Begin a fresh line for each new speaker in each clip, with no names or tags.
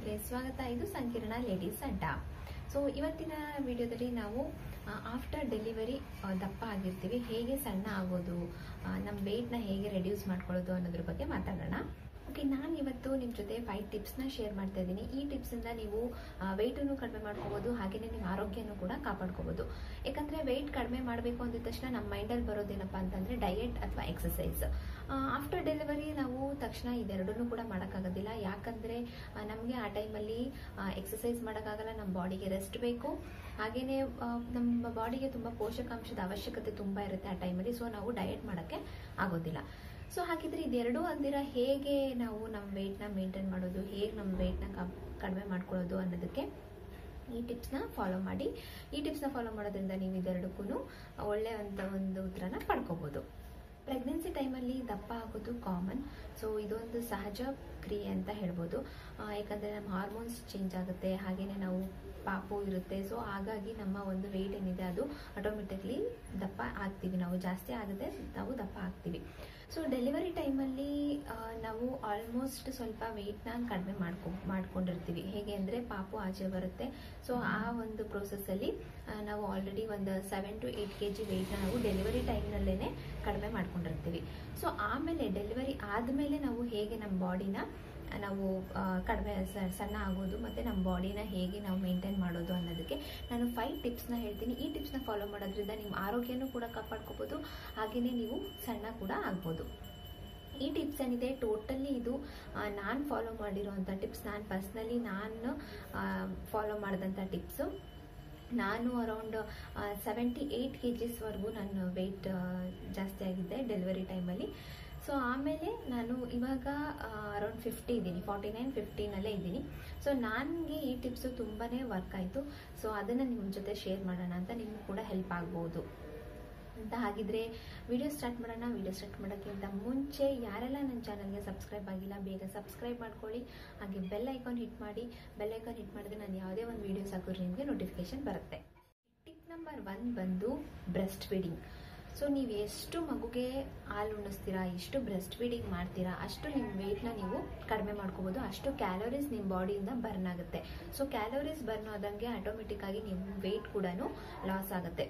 ವೀಕ್ಷಕರೇ ಸ್ವಾಗತ ಇದು ಸಂಕೀರ್ಣ ಲೇಡೀಸ್ ಅಡ್ಡ ಸೊ ಇವತ್ತಿನ ವಿಡಿಯೋದಲ್ಲಿ ನಾವು ಆಫ್ಟರ್ ಡೆಲಿವರಿ ದಪ್ಪ ಆಗಿರ್ತೀವಿ ಹೇಗೆ ಸಣ್ಣ ಆಗೋದು ಆ, ನಮ್ಮ ವೆಯ್ಟ್ನ ಹೇಗೆ ರೆಡ್ಯೂಸ್ ಮಾಡ್ಕೊಳ್ಳೋದು ಅನ್ನೋದ್ರ ಬಗ್ಗೆ ಮಾತಾಡೋಣ ಓಕೆ ನಾನು ಇವತ್ತು ನಿಮ್ಮ ಜೊತೆ ಫೈವ್ ಟಿಪ್ಸ್ನ ಶೇರ್ ಮಾಡ್ತಾ ಇದ್ದೀನಿ ಈ ಟಿಪ್ಸಿಂದ ನೀವು ವೆಯ್ಟನ್ನು ಕಡಿಮೆ ಮಾಡ್ಕೋಬೋದು ಹಾಗೆಯೇ ನಿಮ್ಮ ಆರೋಗ್ಯನೂ ಕೂಡ ಕಾಪಾಡ್ಕೋಬೋದು ಯಾಕಂದರೆ ವೆಯ್ಟ್ ಕಡಿಮೆ ಮಾಡಬೇಕು ಅಂದಿದ ತಕ್ಷಣ ನಮ್ಮ ಮೈಂಡಲ್ಲಿ ಬರೋದೇನಪ್ಪ ಅಂತಂದರೆ ಡಯೆಟ್ ಅಥವಾ ಎಕ್ಸಸೈಸ್ ಆಫ್ಟರ್ ಡೆಲಿವರಿ ನಾವು ತಕ್ಷಣ ಇದೆರಡನ್ನೂ ಕೂಡ ಮಾಡೋಕ್ಕಾಗೋದಿಲ್ಲ ಯಾಕಂದರೆ ನಮಗೆ ಆ ಟೈಮಲ್ಲಿ ಎಕ್ಸಸೈಸ್ ಮಾಡೋಕ್ಕಾಗಲ್ಲ ನಮ್ಮ ಬಾಡಿಗೆ ರೆಸ್ಟ್ ಬೇಕು ಹಾಗೆಯೇ ನಮ್ಮ ಬಾಡಿಗೆ ತುಂಬ ಪೋಷಕಾಂಶದ ಅವಶ್ಯಕತೆ ತುಂಬ ಇರುತ್ತೆ ಆ ಟೈಮಲ್ಲಿ ಸೊ ನಾವು ಡಯಟ್ ಮಾಡೋಕ್ಕೆ ಆಗೋದಿಲ್ಲ ಸೊ ಹಾಗಿದ್ರೆ ಇದೆರಡೂ ಅಂದಿರ ಹೇಗೆ ನಾವು ನಮ್ಮ ವೆಯ್ಟ್ನ ಮೇಂಟೈನ್ ಮಾಡೋದು ಹೇಗೆ ನಮ್ಮ ವೆಯ್ಟ್ನ ಕಡಿಮೆ ಮಾಡ್ಕೊಳ್ಳೋದು ಅನ್ನೋದಕ್ಕೆ ಈ ಟಿಪ್ಸ್ನ ಫಾಲೋ ಮಾಡಿ ಈ ಟಿಪ್ಸ್ನ ಫಾಲೋ ಮಾಡೋದ್ರಿಂದ ನೀವು ಇದೆರಡಕ್ಕೂ ಒಳ್ಳೆ ಅಂತ ಒಂದು ಉತ್ತರನ ಪಡ್ಕೋಬೋದು ಪ್ರೆಗ್ನೆನ್ಸಿ ಟೈಮಲ್ಲಿ ದಪ್ಪ ಆಗೋದು ಕಾಮನ್ ಸೊ ಇದೊಂದು ಸಹಜ ಕ್ರಿಯೆ ಅಂತ ಹೇಳ್ಬೋದು ಆ, ಯಾಕಂದರೆ ನಮ್ಮ ಹಾರ್ಮೋನ್ಸ್ ಚೇಂಜ್ ಆಗುತ್ತೆ ಹಾಗೆಯೇ ನಾವು ಪಾಪು ಇರುತ್ತೆ ಸೊ ಹಾಗಾಗಿ ನಮ್ಮ ಒಂದು ವೆಯ್ಟ್ ಏನಿದೆ ಅದು ಆಟೋಮೆಟಿಕ್ಲಿ ದಪ್ಪ ಆಗ್ತೀವಿ ನಾವು ಜಾಸ್ತಿ ಆಗದೆ ನಾವು ದಪ್ಪ ಆಗ್ತೀವಿ ಸೊ ಡೆಲಿವರಿ ಟೈಮಲ್ಲಿ ನಾವು ಆಲ್ಮೋಸ್ಟ್ ಸ್ವಲ್ಪ ವೆಯ್ಟ್ನ ಕಡಿಮೆ ಮಾಡ್ಕೊ ಮಾಡ್ಕೊಂಡಿರ್ತೀವಿ ಹೇಗೆ ಅಂದರೆ ಪಾಪು ಆಚೆ ಬರುತ್ತೆ ಸೊ ಆ ಒಂದು ಪ್ರೋಸೆಸ್ಸಲ್ಲಿ ನಾವು ಆಲ್ರೆಡಿ ಒಂದು seven to eight K G ವೆಯ್ಟ್ನ ನಾವು ಡೆಲಿವರಿ ಟೈಮ್ನಲ್ಲೇ ಕಡಿಮೆ ಮಾಡ್ಕೊಂಡಿರ್ತೀವಿ ಸೊ ಆಮೇಲೆ ಡೆಲಿವರಿ ಆದಮೇಲೆ ನಾವು ಹೇಗೆ ನಮ್ಮ ಬಾಡಿನ ನಾವು ಆ, ಕಡಿಮೆ ಸ- ಸಣ್ಣ ಆಗೋದು ಮತ್ತು ನಮ್ಮ ಬಾಡಿನ ಹೇಗೆ ನಾವು ಮೇಂಟೈನ್ ಮಾಡೋದು ಅನ್ನೋದಕ್ಕೆ ನಾನು ಫೈವ್ ಟಿಪ್ಸ್ನ ಹೇಳ್ತೀನಿ ಈ ಟಿಪ್ಸ್ನ ಫಾಲೋ ಮಾಡೋದ್ರಿಂದ ನಿಮ್ಮ ಆರೋಗ್ಯನೂ ಕೂಡ ಕಾಪಾಡ್ಕೋಬೋದು ಹಾಗೆಯೇ ನೀವು ಸಣ್ಣ ಕೂಡ ಆಗ್ಬೋದು ಈ ಟಿಪ್ಸ್ ಏನಿದೆ ಟೋಟಲಿ ಇದು ನಾನು ಫಾಲೋ ಮಾಡಿರೋವಂಥ ಟಿಪ್ಸ್ ನಾನು ಪರ್ಸ್ನಲಿ ನಾನು ಫಾಲೋ ಮಾಡಿದಂಥ ಟಿಪ್ಸು ನಾನು ಅರೌಂಡ್ ಸೆವೆಂಟಿ ಏಯ್ಟ್ ಕೆ ಜಿಸ್ವರೆಗೂ ನನ್ನ ವೆಯ್ಟ್ ಜಾಸ್ತಿ ಆಗಿದ್ದೆ ಡೆಲಿವರಿ ಟೈಮಲ್ಲಿ ಸೊ ಆಮೇಲೆ ನಾನು ಇವಾಗ ಅರೌಂಡ್ ಫಿಫ್ಟಿ ಇದ್ದೀನಿ ಫಾರ್ಟಿ ನೈನ್ ಫಿಫ್ಟೀನಲ್ಲೇ ಇದ್ದೀನಿ ಸೊ ನನಗೆ ಈ ಟಿಪ್ಸು ತುಂಬಾ ವರ್ಕ್ ಆಯಿತು ಸೊ ಅದನ್ನು ನಿಮ್ಮ ಜೊತೆ ಶೇರ್ ಮಾಡೋಣ ಅಂತ ನಿಮಗೂ ಕೂಡ ಹೆಲ್ಪ್ ಆಗ್ಬೋದು ಅಂತ ಹಾಗಿದ್ರೆ ವಿಡಿಯೋ ಸ್ಟಾರ್ಟ್ ಮಾಡೋಣ ವಿಡಿಯೋ ಸ್ಟಾರ್ಟ್ ಮಾಡೋಕ್ಕಿಂತ ಮುಂಚೆ ಯಾರೆಲ್ಲ ನನ್ನ ಚಾನಲ್ಗೆ ಸಬ್ಸ್ಕ್ರೈಬ್ ಆಗಿಲ್ಲ ಬೇಗ ಸಬ್ಸ್ಕ್ರೈಬ್ ಮಾಡ್ಕೊಳ್ಳಿ ಹಾಗೆ ಬೆಲ್ ಐಕಾನ್ ಹಿಟ್ ಮಾಡಿ ಬೆಲ್ ಐಕಾನ್ ಹಿಟ್ ಮಾಡಿದ್ರೆ ನಾನು ಯಾವುದೇ ಒಂದು ವೀಡಿಯೋಸ್ ಹಾಕಿದ್ರೆ ನಿಮಗೆ ನೋಟಿಫಿಕೇಶನ್ ಬರುತ್ತೆ ಟಿಪ್ ನಂಬರ್ ಒನ್ ಬಂದು ಬ್ರೆಸ್ಟ್ ಫೀಡಿಂಗ್ ಸೊ ನೀವು ಎಷ್ಟು ಮಗುಗೆ ಹಾಲು ಉಣಿಸ್ತೀರಾ ಎಷ್ಟು ಬ್ರೆಸ್ಟ್ ಫೀಡಿಂಗ್ ಮಾಡ್ತೀರಾ ಅಷ್ಟು ನಿಮ್ಮ ವೆಯ್ಟ್ನ ನೀವು ಕಡಿಮೆ ಮಾಡ್ಕೋಬೋದು ಅಷ್ಟು ಕ್ಯಾಲೋರೀಸ್ ನಿಮ್ಮ ಬಾಡಿಯಿಂದ ಬರ್ನ್ ಆಗುತ್ತೆ ಸೊ ಕ್ಯಾಲೋರೀಸ್ ಬರ್ನ್ ಆದಂಗೆ ಆಟೋಮೆಟಿಕ್ ಆಗಿ ನಿಮ್ಮ ವೆಯ್ಟ್ ಕೂಡ ಲಾಸ್ ಆಗುತ್ತೆ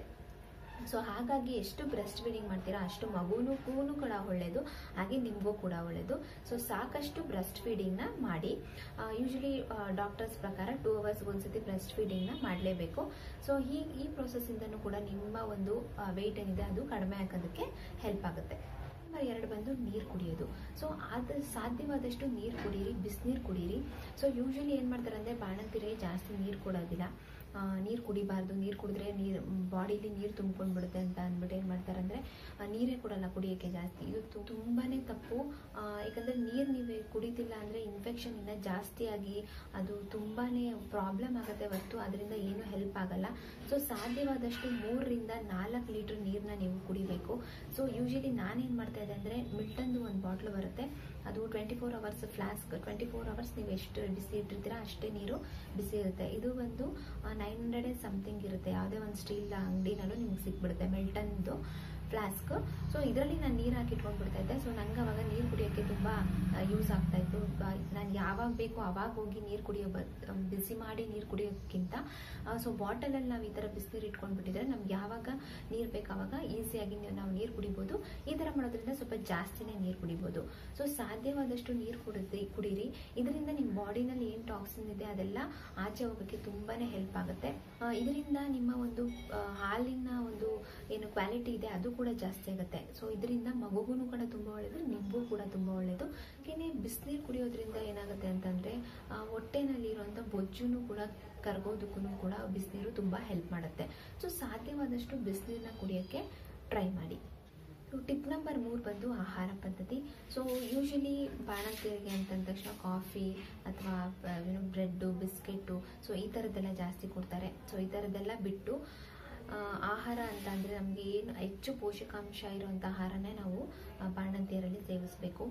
ಸೊ ಹಾಗಾಗಿ ಎಷ್ಟು ಬ್ರೆಸ್ಟ್ ಫೀಡಿಂಗ್ ಮಾಡ್ತೀರಾ ಅಷ್ಟು ಮಗುನೂ ಕೂನು ಕೂಡ ಒಳ್ಳೆಯದು ಹಾಗೆ ನಿಮಗೂ ಕೂಡ ಒಳ್ಳೆಯದು ಸೊ ಸಾಕಷ್ಟು ಬ್ರೆಸ್ಟ್ ಫೀಡಿಂಗ್ನ ಮಾಡಿ ಯೂಶಲಿ ಡಾಕ್ಟರ್ಸ್ ಪ್ರಕಾರ ಟೂ ಅವರ್ಸ್ಗೆ ಒಂದ್ಸತಿ ಬ್ರೆಸ್ಟ್ ಫೀಡಿಂಗ್ನ ಮಾಡಲೇಬೇಕು ಸೊ ಈ ಈ ಪ್ರೊಸೆಸ್ಸಿಂದನೂ ಕೂಡ ನಿಮ್ಮ ಒಂದು ವೆಯ್ಟ್ ಏನಿದೆ ಅದು ಕಡಿಮೆ ಆಗೋದಕ್ಕೆ ಹೆಲ್ಪ್ ಆಗುತ್ತೆ ನಂಬರ್ ಎರಡು ಬಂದು ನೀರು ಕುಡಿಯೋದು ಸೊ ಅದು ಸಾಧ್ಯವಾದಷ್ಟು ನೀರು ಕುಡೀರಿ ಬಿಸಿನೀರು ಕುಡೀರಿ ಸೊ ಯೂಶಲಿ ಏನು ಮಾಡ್ತಾರೆ ಅಂದರೆ ಬಾಣಂತಿರೇ ಜಾಸ್ತಿ ನೀರು ಕೊಡೋದಿಲ್ಲ ನೀರು ಕುಡಿಬಾರ್ದು ನೀರು ಕುಡಿದ್ರೆ ನೀರು ಬಾಡಿಲಿ ನೀರು ತುಂಬ್ಕೊಂಡು ಬಿಡುತ್ತೆ ಅಂತ ಅಂದ್ಬಿಟ್ಟು ಏನು ಮಾಡ್ತಾರೆ ಅಂದರೆ ನೀರೇ ಕೊಡಲ್ಲ ಕುಡಿಯೋಕ್ಕೆ ಜಾಸ್ತಿ ಇದು ತು- ತುಂಬಾನೇ ತಪ್ಪು ಆ, ಯಾಕಂದರೆ ನೀರು ನೀವು ಕುಡಿತಿಲ್ಲ ಅಂದರೆ ಇನ್ಫೆಕ್ಷನ್ ಇಂದ ಜಾಸ್ತಿಯಾಗಿ ಅದು ತುಂಬಾನೇ ಪ್ರಾಬ್ಲಮ್ ಆಗುತ್ತೆ ಹೊತ್ತು ಅದರಿಂದ ಏನು ಹೆಲ್ಪ್ ಆಗಲ್ಲ ಸೊ ಸಾಧ್ಯವಾದಷ್ಟು ಮೂರರಿಂದ ನಾಲ್ಕು ಲೀಟ್ರ್ ನೀರನ್ನ ನೀವು ಕುಡಿಬೇಕು ಸೊ ಯೂಶಲಿ ನಾನೇನು ಮಾಡ್ತಾ ಇದ್ದೆ ಅಂದರೆ ಮಿಲ್ಟನ್ದು ಒಂದು ಬಾಟ್ಲು ಬರುತ್ತೆ ಅದು twenty four hours flask twenty four hours ನೀವು ಎಷ್ಟು ಬಿಸಿ ಇಟ್ಟಿರ್ತೀರಾ ಅಷ್ಟೇ ನೀರು ಬಿಸಿ ಇರುತ್ತೆ ಇದು ಒಂದು ನೈನ್ ಹಂಡ್ರೆಡ್ ಸಮಥಿಂಗ್ ಇರುತ್ತೆ ಯಾವುದೇ ಒಂದು ಸ್ಟೀಲ್ ಅಂಗಡಿನಲ್ಲೂ ನಿಮ್ಗೆ ಸಿಕ್ಬಿಡುತ್ತೆ ಮಿಲ್ಟನ್ದು ಫ್ಲಾಸ್ಕ್ ಸೊ ಇದರಲ್ಲಿ ನಾನು ನೀರು ಹಾಕಿ ಇಟ್ಕೊಂಡ್ಬಿಡ್ತಾ ಇದ್ದೆ ಸೊ ನಂಗೆ ಅವಾಗ ನೀರು ಕುಡಿಯೋಕ್ಕೆ ತುಂಬ ಯೂಸ್ ಆಗ್ತಾ ಇತ್ತು ನಾನು ಯಾವಾಗ ಬೇಕು ಅವಾಗ ಹೋಗಿ ನೀರು ಕುಡಿಯೋ ಬದ್ ಬಿಸಿ ಮಾಡಿ ನೀರು ಕುಡಿಯೋಕ್ಕಿಂತ ಸೊ ಬಾಟಲಲ್ಲಿ ನಾವು ಈ ಥರ ಬಿಸಿನೀರು ಇಟ್ಕೊಂಡ್ಬಿಟ್ಟಿದ್ರೆ ನಮ್ಗೆ ಯಾವಾಗ ನೀರು ಬೇಕು ಅವಾಗ ಈಸಿಯಾಗಿ ನಾವು ನೀರು ಕುಡಿಬೋದು ಈ ಥರ ಮಾಡೋದ್ರಿಂದ ಸ್ವಲ್ಪ ಜಾಸ್ತಿನೇ ನೀರು ಕುಡಿಬೋದು ಸೊ ಸಾಧ್ಯವಾದಷ್ಟು ನೀರು ಕುಡಿದು ಕುಡೀರಿ ಇದರಿಂದ ನಿಮ್ಮ ಬಾಡಿನಲ್ಲಿ ಏನು ಟಾಕ್ಸಿನ್ ಇದೆ ಅದೆಲ್ಲ ಆಚೆ ಹೋಗೋಕ್ಕೆ ತುಂಬಾ ಹೆಲ್ಪ್ ಆಗುತ್ತೆ ಆ, ಇದರಿಂದ ನಿಮ್ಮ ಒಂದು ಆ, ಹಾಲಿನ ಒಂದು ಏನು ಕ್ವಾಲಿಟಿ ಇದೆ ಅದು ಕೂಡ ಜಾಸ್ತಿ ಆಗುತ್ತೆ ಸೊ ಇದರಿಂದ ಮಗುಗೂ ಕೂಡ ತುಂಬ ಒಳ್ಳೆಯದು ನಿಮಗೂ ಕೂಡ ತುಂಬ ಒಳ್ಳೆಯದು ಹಾಗೆಯೇ ಬಿಸಿನೀರು ಕುಡಿಯೋದ್ರಿಂದ ಏನಾಗುತ್ತೆ ಅಂತಂದರೆ ಹೊಟ್ಟೆನಲ್ಲಿರುವಂಥ ಬೊಜ್ಜುನು ಕೂಡ ಕರಗೋದಕ್ಕೂ ಕೂಡ ಬಿಸಿನೀರು ತುಂಬ ಹೆಲ್ಪ್ ಮಾಡುತ್ತೆ ಸೊ ಸಾಧ್ಯವಾದಷ್ಟು ಬಿಸಿನೀರನ್ನ ಕುಡಿಯೋಕ್ಕೆ ಟ್ರೈ ಮಾಡಿ ಟಿಪ್ ನಂಬರ್ ಮೂರು ಬಂದು ಆಹಾರ ಪದ್ಧತಿ ಸೊ ಯೂಶಲಿ ಬಾಣಂತಿಯರಿಗೆ ಅಂತಂದ ತಕ್ಷಣ ಕಾಫಿ ಅಥವಾ ಏನು ಬ್ರೆಡ್ಡು ಬಿಸ್ಕೆಟು ಸೊ ಈ ಥರದ್ದೆಲ್ಲ ಜಾಸ್ತಿ ಕೊಡ್ತಾರೆ ಸೊ ಈ ಥರದ್ದೆಲ್ಲ ಬಿಟ್ಟು ಆ, ಆಹಾರ ಅಂತ ಅಂದರೆ ನಮಗೆ ಏನು ಹೆಚ್ಚು ಪೋಷಕಾಂಶ ಇರುವಂಥ ಆಹಾರನೇ ನಾವು ಆ, ಬಾಣಂತಿಯರಲ್ಲಿ ಸೇವಿಸಬೇಕು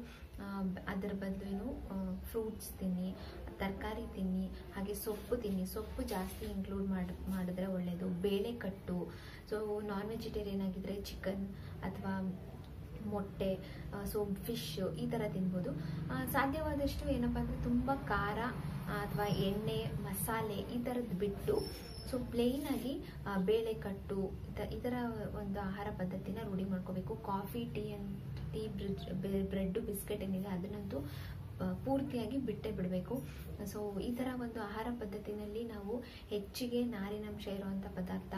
ಅದರ ಬದಲು ಏನು ಫ್ರೂಟ್ಸ್ ತಿನ್ನಿ ತರಕಾರಿ ತಿನ್ನಿ ಹಾಗೆ ಸೊಪ್ಪು ತಿನ್ನಿ ಸೊಪ್ಪು ಜಾಸ್ತಿ ಇನ್ಕ್ಲೂಡ್ ಮಾಡಿ ಮಾಡಿದ್ರೆ ಒಳ್ಳೆಯದು ಬೇಳೆ ಕಟ್ಟು ಸೊ ನಾನ್ ವೆಜಿಟೇರಿಯನ್ ಆಗಿದ್ರೆ ಚಿಕನ್ ಅಥವಾ ಮೊಟ್ಟೆ ಸೊ ಫಿಶ್ ಈ ಥರ ತಿನ್ಬೋದು ಆ, ಸಾಧ್ಯವಾದಷ್ಟು ಏನಪ್ಪ ಅಂದರೆ ತುಂಬ ಖಾರ ಅಥವಾ ಎಣ್ಣೆ ಮಸಾಲೆ ಈ ಥರದ್ದು ಬಿಟ್ಟು ಸೊ ಪ್ಲೇನಾಗಿ ಬೇಳೆ ಕಟ್ಟು ಇತ- ಈ ಥರ ಒಂದು ಆಹಾರ ಪದ್ಧತಿನ ರೂಢಿ ಮಾಡ್ಕೋಬೇಕು coffee tea and tea bread bread biscuit ಏನಿದೆ ಅದನ್ನಂತೂ ಆ, ಪೂರ್ತಿಯಾಗಿ ಬಿಟ್ಟೇ ಬಿಡಬೇಕು ಸೊ ಈ ಥರ ಒಂದು ಆಹಾರ ಪದ್ಧತಿನಲ್ಲಿ ನಾವು ಹೆಚ್ಚಿಗೆ ನಾರಿನಂಶ ಇರುವಂಥ ಪದಾರ್ಥ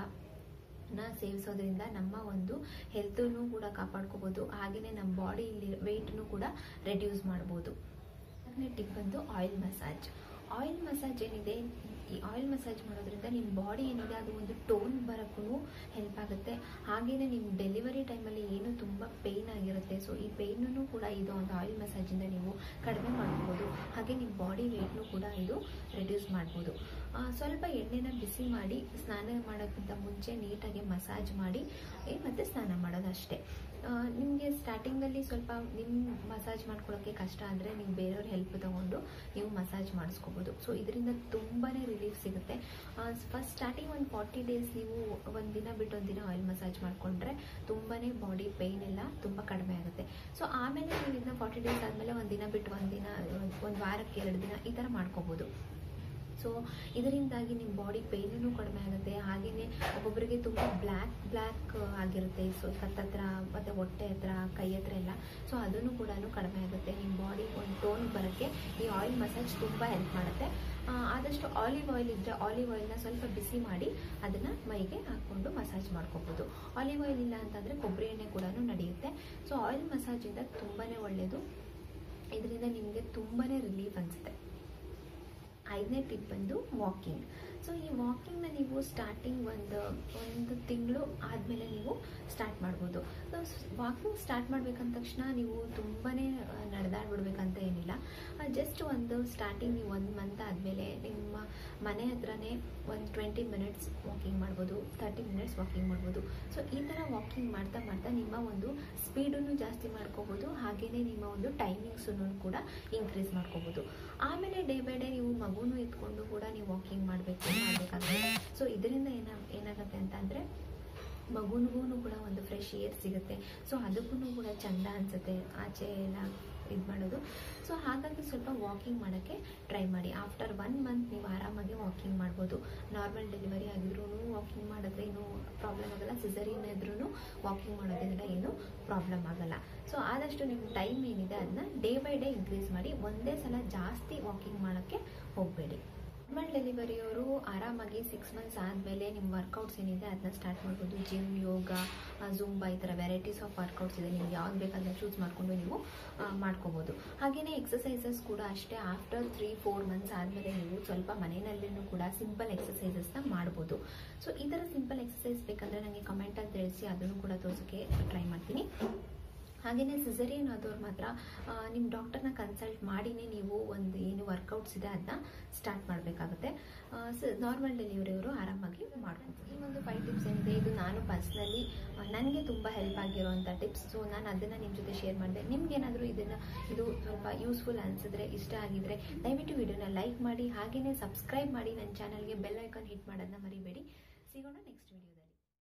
ನ ಸೇವಿಸೋದ್ರಿಂದ ನಮ್ಮ ಒಂದು ಹೆಲ್ತನ್ನು ಕೂಡ ಕಾಪಾಡ್ಕೋಬೋದು ಹಾಗೆಯೇ ನಮ್ಮ ಬಾಡಿಯಲ್ಲಿ ವೆಯ್ಟ್ನು ಕೂಡ ರೆಡ್ಯೂಸ್ ಮಾಡ್ಬೋದು ಎರಡನೇ ಟಿಪ್ ಬಂದು ಆಯಿಲ್ ಮಸಾಜ್ ಆಯಿಲ್ ಮಸಾಜ್ ಏನಿದೆ ಈ ಆಯಿಲ್ ಮಸಾಜ್ ಮಾಡೋದ್ರಿಂದ ನಿಮ್ಮ ಬಾಡಿ ಏನಿದೆ ಅದು ಒಂದು ಟೋನ್ ಬರೋಕ್ಕೂ ಹೆಲ್ಪ್ ಆಗುತ್ತೆ ಹಾಗೆಯೇ ನಿಮ್ಮ ಡೆಲಿವರಿ ಟೈಮಲ್ಲಿ ಏನು ತುಂಬ ಪೇಯ್ನ್ ಆಗಿರುತ್ತೆ ಸೊ ಈ ಪೇಯ್ನನ್ನು ಕೂಡ ಇದು ಒಂದು ಆಯಿಲ್ ಮಸಾಜಿಂದ ನೀವು ಕಡಿಮೆ ಮಾಡ್ಬೋದು ಹಾಗೆ ನಿಮ್ಮ ಬಾಡಿ ವೇಟ್ನು ಕೂಡ ಇದು ರೆಡ್ಯೂಸ್ ಮಾಡ್ಬೋದು ಆ, ಸ್ವಲ್ಪ ಎಣ್ಣೆನ ಬಿಸಿ ಮಾಡಿ ಸ್ನಾನ ಮಾಡೋಕ್ಕಿಂತ ಮುಂಚೆ ನೀಟಾಗಿ ಮಸಾಜ್ ಮಾಡಿ ಏ, ಮತ್ತೆ ಸ್ನಾನ ಮಾಡೋದು ಅಷ್ಟೇ ನಿಮಗೆ ಸ್ಟಾರ್ಟಿಂಗಲ್ಲಿ ಸ್ವಲ್ಪ ನಿಮ್ಮ ಮಸಾಜ್ ಮಾಡ್ಕೊಳ್ಳೋಕ್ಕೆ ಕಷ್ಟ ಅಂದರೆ ನೀವು ಬೇರೆಯವ್ರ ಹೆಲ್ಪ್ ತೊಗೊಂಡು ನೀವು ಮಸಾಜ್ ಮಾಡಿಸ್ಕೋಬೋದು ಸೊ ಇದರಿಂದ ತುಂಬಾ ರಿಲೀಫ್ ಸಿಗುತ್ತೆ ಫಸ್ಟ್ ಸ್ಟಾರ್ಟಿಂಗ್ ಒಂದು ಫಾರ್ಟಿ ಡೇಸ್ ನೀವು ಒಂದು ದಿನ ಬಿಟ್ಟು ಒಂದು ದಿನ ಆಯಿಲ್ ಮಸಾಜ್ ಮಾಡಿಕೊಂಡ್ರೆ ತುಂಬಾ ಬಾಡಿ ಪೇಯ್ನ್ ಎಲ್ಲ ತುಂಬ ಕಡಿಮೆ ಆಗುತ್ತೆ ಸೊ ಆಮೇಲೆ ನೀವು ಇದನ್ನ ಫಾರ್ಟಿ ಡೇಸ್ ಆದಮೇಲೆ ಒಂದು ದಿನ ಬಿಟ್ಟು ಒಂದು ದಿನ ಒಂದು ವಾರಕ್ಕೆ ಎರಡು ದಿನ ಈ ಥರ ಮಾಡ್ಕೋಬೋದು ಸೊ ಇದರಿಂದಾಗಿ ನಿಮ್ಮ ಬಾಡಿ ಪೇಯ್ನೂ ಕಡಿಮೆ ಆಗುತ್ತೆ ಹಾಗೆಯೇ ಒಬ್ಬೊಬ್ಬರಿಗೆ ತುಂಬ ಬ್ಲ್ಯಾಕ್ ಬ್ಲ್ಯಾಕ್ ಆಗಿರುತ್ತೆ ಸೊ ಕತ್ತತ್ರ ಮತ್ತು ಹೊಟ್ಟೆ ಹತ್ರ ಕೈ ಹತ್ರ ಎಲ್ಲ ಸೊ ಅದನ್ನು ಕೂಡ ಕಡಿಮೆ ಆಗುತ್ತೆ ನಿಮ್ಮ ಬಾಡಿ ಒಂದು ಟೋನ್ ಬರೋಕ್ಕೆ ಈ ಆಯಿಲ್ ಮಸಾಜ್ ತುಂಬ ಹೆಲ್ಪ್ ಮಾಡುತ್ತೆ ಆ, ಆದಷ್ಟು ಆಲಿವ್ ಆಯಿಲ್ ಇದ್ದರೆ ಆಲಿವ್ ಆಯಿಲ್ನ ಸ್ವಲ್ಪ ಬಿಸಿ ಮಾಡಿ ಅದನ್ನು ಮೈಗೆ ಹಾಕ್ಕೊಂಡು ಮಸಾಜ್ ಮಾಡ್ಕೋಬೋದು ಆಲಿವ್ ಆಯಿಲ್ ಇಲ್ಲ ಅಂತಂದರೆ ಕೊಬ್ಬರಿ ಎಣ್ಣೆ ಕೂಡ ನಡೆಯುತ್ತೆ ಸೊ ಆಯಿಲ್ ಮಸಾಜಿಂದ ತುಂಬಾ ಒಳ್ಳೆಯದು ಇದರಿಂದ ನಿಮಗೆ ತುಂಬಾ ರಿಲೀಫ್ ಅನಿಸುತ್ತೆ ಐದನೇ ಟಿಪ್ ಬಂದು ವಾಕಿಂಗ್ ಸೊ ಈ ವಾಕಿಂಗ್ನ ನೀವು ಸ್ಟಾರ್ಟಿಂಗ್ ಒಂದು ಒಂದು ತಿಂಗಳು ಆದಮೇಲೆ ನೀವು ಸ್ಟಾರ್ಟ್ ಮಾಡ್ಬೋದು ಸೊ ವಾಕಿಂಗ್ ಸ್ಟಾರ್ಟ್ ಮಾಡ್ಬೇಕಂದ ತಕ್ಷಣ ನೀವು ತುಂಬಾ ನಡೆದಾಡ್ಬಿಡ್ಬೇಕಂತ ಏನಿಲ್ಲ ಜಸ್ಟ್ ಒಂದು ಸ್ಟಾರ್ಟಿಂಗ್ ನೀವು ಒಂದು ಮಂತ್ ಆದಮೇಲೆ ನಿಮ್ಮ ಮನೆ ಹತ್ರನೇ ಒಂದು ಟ್ವೆಂಟಿ ಮಿನಿಟ್ಸ್ ವಾಕಿಂಗ್ ಮಾಡ್ಬೋದು ತರ್ಟಿ ಮಿನಿಟ್ಸ್ ವಾಕಿಂಗ್ ಮಾಡ್ಬೋದು ಸೊ ಈ ಥರ ವಾಕಿಂಗ್ ಮಾಡ್ತಾ ಮಾಡ್ತಾ ನಿಮ್ಮ ಒಂದು ಸ್ಪೀಡನ್ನು ಜಾಸ್ತಿ ಮಾಡ್ಕೋಬೋದು ಹಾಗೆಯೇ ನಿಮ್ಮ ಒಂದು ಟೈಮಿಂಗ್ಸನ್ನು ಕೂಡ ಇನ್ಕ್ರೀಸ್ ಮಾಡ್ಕೋಬೋದು ಆಮೇಲೆ ಡೇ ಬೈ ಡೇ ನೀವು ಮಗುನೂ ಎತ್ಕೊಂಡು ಕೂಡ ನೀವು ವಾಕಿಂಗ್ ಮಾಡಬೇಕು ಮಾಡಬೇಕಾಗುತ್ತೆ ಸೊ ಇದರಿಂದ ಏನ ಏನಾಗುತ್ತೆ ಅಂತ ಅಂದರೆ ಮಗುನಿಗೂ ಕೂಡ ಒಂದು ಫ್ರೆಶ್ ಏರ್ ಸಿಗುತ್ತೆ ಸೊ ಅದಕ್ಕೂ ಕೂಡ ಚಂದ ಅನಿಸುತ್ತೆ ಆಚೆ ಎಲ್ಲ ಇದು ಮಾಡೋದು ಸೊ ಹಾಗಾಗಿ ಸ್ವಲ್ಪ ವಾಕಿಂಗ್ ಮಾಡೋಕ್ಕೆ ಟ್ರೈ ಮಾಡಿ ಆಫ್ಟರ್ ಒನ್ ಮಂತ್ ನೀವು ಆರಾಮಾಗಿ ವಾಕಿಂಗ್ ಮಾಡ್ಬೋದು ನಾರ್ಮಲ್ ಡೆಲಿವರಿ ಆಗಿದ್ರೂ ವಾಕಿಂಗ್ ಮಾಡಿದ್ರೆ ಏನೂ ಪ್ರಾಬ್ಲಮ್ ಆಗಲ್ಲ ಸಿಸರಿನ್ ಇದ್ರೂ ವಾಕಿಂಗ್ ಮಾಡೋದ್ರಿಂದ ಏನೂ ಪ್ರಾಬ್ಲಮ್ ಆಗಲ್ಲ ಸೊ ಆದಷ್ಟು ನಿಮ್ಮ ಟೈಮ್ ಏನಿದೆ ಅದನ್ನ ಡೇ ಬೈ ಡೇ ಇನ್ಕ್ರೀಸ್ ಮಾಡಿ ಒಂದೇ ಸಲ ಜಾಸ್ತಿ ವಾಕಿಂಗ್ ಮಾಡೋಕ್ಕೆ ಹೋಗಬೇಡಿ ನಾರ್ಮಲ್ ಡೆಲಿವರಿಯವರು ಆರಾಮಾಗಿ ಸಿಕ್ಸ್ ಮಂತ್ಸ್ ಆದಮೇಲೆ ನಿಮ್ಮ ವರ್ಕೌಟ್ಸ್ ಏನಿದೆ ಅದನ್ನ ಸ್ಟಾರ್ಟ್ ಮಾಡ್ಬೋದು ಜಿಮ್ ಯೋಗ ಜೂಂಬಾ ಈ ಥರ ವೆರೈಟೀಸ್ ಆಫ್ ವರ್ಕೌಟ್ಸ್ ಇದೆ ನಿಮ್ಗೆ ಯಾವ್ದು ಬೇಕಾದ್ರೆ ಚೂಸ್ ಮಾಡಿಕೊಂಡು ನೀವು ಆ, ಮಾಡ್ಕೋಬೋದು ಹಾಗೆಯೇ ಎಕ್ಸಸೈಸಸ್ ಕೂಡ ಅಷ್ಟೇ ಆಫ್ಟರ್ ತ್ರೀ ಫೋರ್ ಮಂತ್ಸ್ ಆದಮೇಲೆ ನೀವು ಸ್ವಲ್ಪ ಮನೆಯಲ್ಲೂ ಕೂಡ ಸಿಂಪಲ್ ಎಕ್ಸಸೈಸಸ್ನ ಮಾಡ್ಬೋದು ಸೊ ಈ ಥರ ಸಿಂಪಲ್ ಎಕ್ಸಸೈಸ್ ಬೇಕಂದರೆ ನನಗೆ ಕಮೆಂಟಲ್ಲಿ ತಿಳಿಸಿ ಅದನ್ನು ಕೂಡ ತೋರಿಸೋಕ್ಕೆ ಟ್ರೈ ಮಾಡ್ತೀನಿ ಹಾಗೆಯೇ ಸಿಸರಿಯನ್ ಆದವ್ರು ಮಾತ್ರ ನಿಮ್ಮ ಡಾಕ್ಟರ್ನ ಕನ್ಸಲ್ಟ್ ಮಾಡಿನೇ ನೀವು ಒಂದು ಏನು ವರ್ಕೌಟ್ಸ್ ಇದೆ ಅದನ್ನ ಸ್ಟಾರ್ಟ್ ಮಾಡಬೇಕಾಗುತ್ತೆ ನಾರ್ಮಲ್ ಡೆಲಿವರಿಯವರು ಆರಾಮಾಗಿ ಮಾಡ್ಕೊಬೋದು ಈ ಒಂದು ಫೈವ್ ಟಿಪ್ಸ್ ಏನಿದೆ ಇದು ನಾನು ಪರ್ಸ್ನಲಿ ನನಗೆ ತುಂಬ ಹೆಲ್ಪ್ ಆಗಿರೋವಂಥ ಟಿಪ್ಸ್ ಸೊ ನಾನು ಅದನ್ನು ನಿಮ್ಮ ಜೊತೆ ಶೇರ್ ಮಾಡಿದೆ ನಿಮ್ಗೇನಾದರೂ ಇದನ್ನು ಇದು ಸ್ವಲ್ಪ ಯೂಸ್ಫುಲ್ ಅನಿಸಿದ್ರೆ ಇಷ್ಟ ಆಗಿದ್ರೆ ದಯವಿಟ್ಟು ವಿಡಿಯೋನ ಲೈಕ್ ಮಾಡಿ ಹಾಗೆಯೇ ಸಬ್ಸ್ಕ್ರೈಬ್ ಮಾಡಿ ನನ್ನ ಚಾನಲ್ಗೆ ಬೆಲ್ ಐಕಾನ್ ಹಿಟ್ ಮಾಡೋದನ್ನ ಮರಿಬೇಡಿ ಸಿಗೋಣ ನೆಕ್ಸ್ಟ್ ವಿಡಿಯೋ